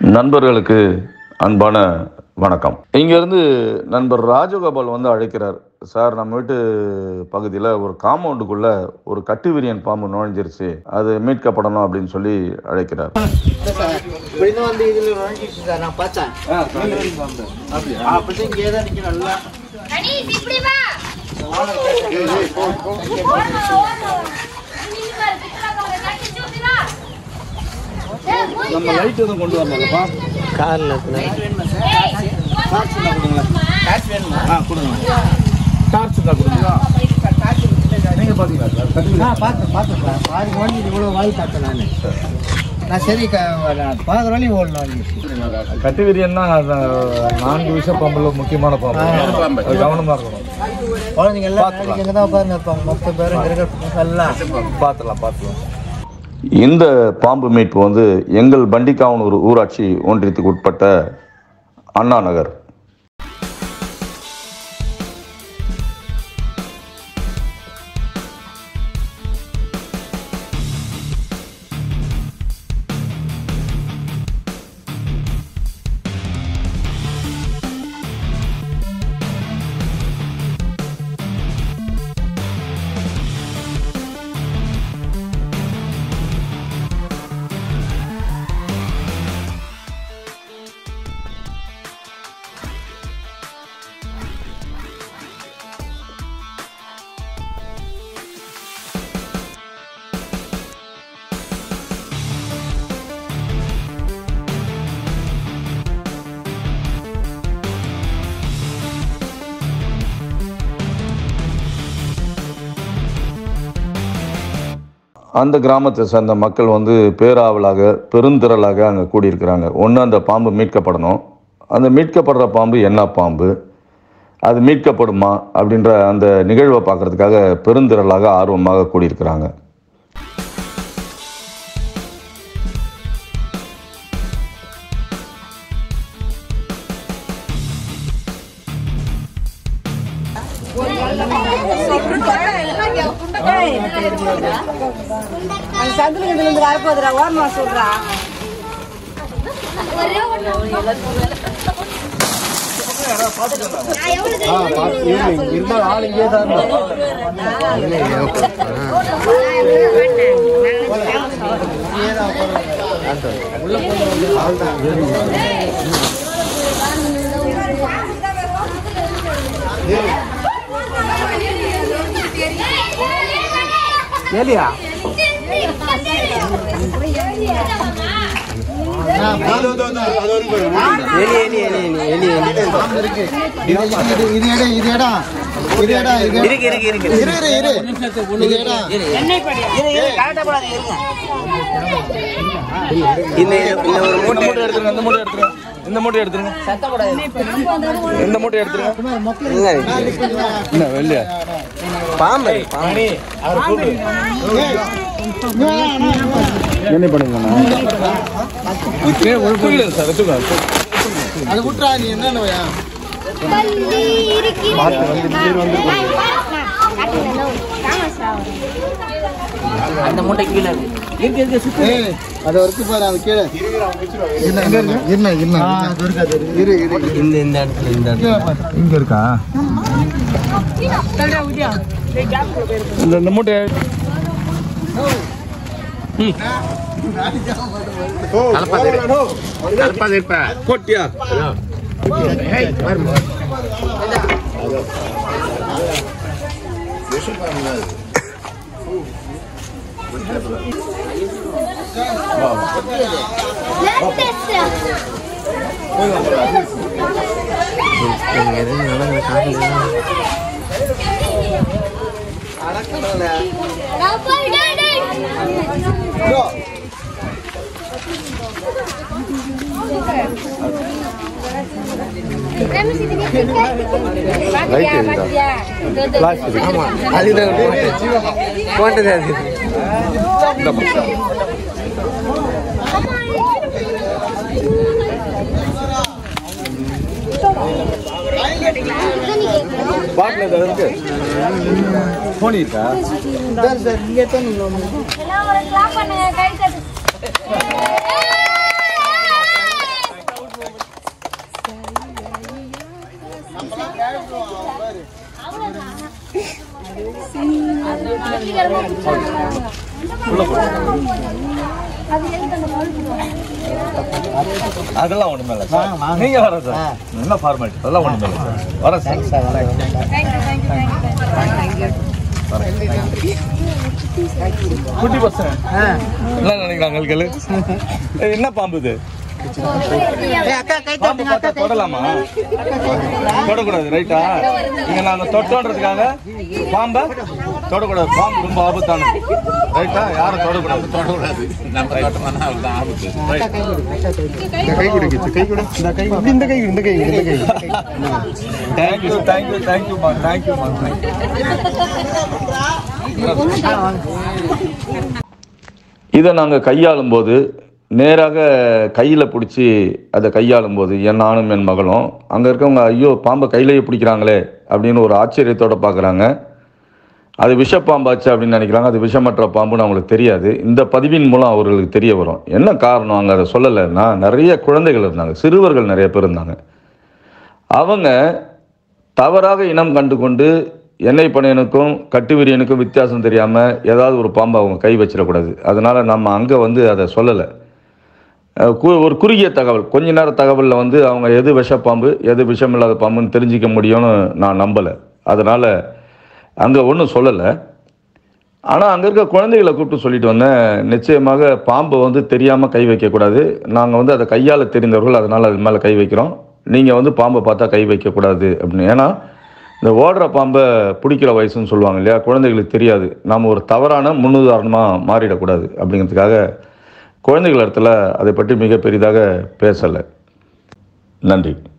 நண்பர்களுக்கு அன்பான வணக்கம் இங்கேருந்து நண்பர் ராஜகோபால் வந்து அழைக்கிறார் சார் நம்ம வீட்டு பகுதியில் ஒரு காம்பவுண்டுக்குள்ள ஒரு கட்டு விரியன் பாம்பு நுழைஞ்சிருச்சு அது மீட்கப்படணும் அப்படின்னு சொல்லி அழைக்கிறார் இப்படின்னு வந்து இதுல நுழைஞ்சிச்சு சார் நான் பார்த்தேன் அப்படி இங்கே தான் நிற்க நல்லா கணேஷ் இப்படி வா நம்ம லைட் எதுவும் கொண்டு வரலப்பா காரில் ஆ கொடுங்க டார்ச் தான் கொடுங்க நீங்க பாத்தீங்களா சார் கட்டி நான் பார்த்தேன் பார்த்தேன் சார் பாதி நுழைஞ்சி இவ்வளோ வாங்கி பார்த்தேன் நான் நான் சரி க பாதி வரையும் ஓடணும் வந்துச்சு கட்டி விரியன்னா அது நான்கு விஷ பாம்புல முக்கியமான பாம்பு அது கவனமா இருக்கணும் குழந்தைங்க எல்லாம் நாளைக்கு இங்கே தான் உட்காருங்க இருப்பாங்க மொத்த பேரும் இங்கே இருக்கிற எல்லாம் பார்த்துலாம் பார்த்துலாம் இந்த பாம்பு மீட்பு வந்து எங்கள் பண்டிகாவனூர் ஊராட்சி ஒன்றியத்துக்கு உட்பட்ட அண்ணா நகர் அந்த கிராமத்தை சேர்ந்த மக்கள் வந்து பேராவலாக பெருந்திரளாக அங்கே கூடியிருக்கிறாங்க ஒன்று அந்த பாம்பு மீட்கப்படணும் அந்த மீட்கப்படுற பாம்பு என்ன பாம்பு அது மீட்கப்படுமா அப்படின்ற அந்த நிகழ்வை பார்க்கறதுக்காக பெருந்திரளாக ஆர்வமாக கூடியிருக்கிறாங்க அந்த சந்திரன் இதுல இருந்து வரப்போதுடா ஓரமா சொல்றா ஒரே ஒண்ணு நான் எவ்வளவு இருந்தால் ஆள் இங்கே தான் ஏலியா இது இடம் இது இடம் இது இடம் இது இருக்கு இருக்கு இருக்கு இரு இரு இரு இது இடம் இந்த இந்த ஒரு மூட்டை எடுத்துருங்க இந்த மூட்டை எடுத்துருங்க இந்த மூட்டை எடுத்துருங்க இந்த மூட்டை எடுத்துருங்க என்ன வெள்ளையா பாம்பு பாம்பு என்ன பண்ணுங்கண்ணா சார் எடுத்துக்கோ அது விட்டுறா நீ என்னன்னு வையா பள்ளி இருக்கிறது அந்த மூட்டை கீழே ஏய் அது வரைக்கும் பாரு அது கீழே என்ன என்ன என்ன இரு இரு இந்த இந்த இடத்துல இந்த கீழே பாரு இங்க இருக்கா இந்த இந்த மூட்டை போட்டியா அதுதான் போட்டது அது பாட்டில் ஏதாவது இருக்கு போனி இருக்கா இங்கே தான் எல்லாம் ஒரு clap பண்ணுங்க, கை தட்டு. அதெல்லாம் ஒண்ணுமே இல்லை சார் வாங்க, வாங்க. நீங்க வர சார் என்ன ஃபார்மாலிட்டி அதெல்லாம் ஒண்ணுமே இல்லை சார் வரேன் சார் சார் வரேன். குட்டி பசங்க ஆ. என்ன நினைக்கிறாங்க கேளு ஏய், என்ன பாம்பு இது ஏய், அக்கா கை பாம்பு தட்டுங்க பார்த்தா அக்கா கை தொடலாமா தொடக்கூடாது ரைட்டா இங்க நாங்க தொட்டோன்றதுக்காக பாம்பை தொடக்கூடாது பாம்பு ரொம்ப ஆபத்தானது ரைட்டா யாரும் தொடக்கூடாது தொடக்கூடாது தேங்க்யூ தேங்க்யூ தேங்க்யூமா தேங்க்யூமா இதை நாங்கள் கையாளும் போது நேராக கையில் பிடிச்சி அதை கையாளும் போது என் நானும் என் மகளும் அங்கே இருக்கவங்க ஐயோ பாம்பை கையிலேயே பிடிக்கிறாங்களே அப்படின்னு ஒரு ஆச்சரியத்தோட பார்க்குறாங்க அது விஷப்பாம்பாச்சு அப்படின்னு நினைக்கிறாங்க அது விஷமற்ற பாம்புன்னு அவங்களுக்கு தெரியாது இந்த பதிவின் மூலம் அவர்களுக்கு தெரிய வரும் என்ன காரணம் அங்கே அதை சொல்லலைன்னா நிறைய குழந்தைகள் இருந்தாங்க சிறுவர்கள் நிறைய பேர் இருந்தாங்க அவங்க தவறாக இனம் கண்டு கொண்டு எண்ணெய் பனையனுக்கும் கட்டுவிரியனுக்கும் வித்தியாசம் தெரியாமல் ஏதாவது ஒரு பாம்பை அவங்க கை வச்சிடக்கூடாது அதனால் நம்ம அங்கே வந்து அதை சொல்லலை அஹ் கு- ஒரு குறுகிய தகவல் கொஞ்ச நேர தகவலில் வந்து அவங்க எது விஷப்பாம்பு எது விஷம் இல்லாத பாம்புன்னு தெரிஞ்சிக்க முடியும்னு நான் நம்பலை அதனால் அங்கே ஒன்றும் சொல்லலை ஆனால் அங்கே இருக்க குழந்தைகளை கூப்பிட்டு சொல்லிட்டு வந்தேன் நிச்சயமாக பாம்பை வந்து தெரியாமல் கை வைக்கக்கூடாது நாங்கள் வந்து அதை கையால் தெரிந்தவர்கள் அதனால் அது மேலே கை வைக்கிறோம் நீங்கள் வந்து பாம்பை பார்த்தா கை வைக்கக்கூடாது அப்படின்னு ஏன்னா இந்த ஓடுற பாம்பை பிடிக்கிற வயசுன்னு சொல்லுவாங்க இல்லையா குழந்தைகளுக்கு தெரியாது நாம் ஒரு தவறான முன்னுதாரணமாக மாறிடக்கூடாது அப்படிங்கிறதுக்காக குழந்தைகள் இடத்துல அதை பற்றி மிக பெரிதாக பேசலை நன்றி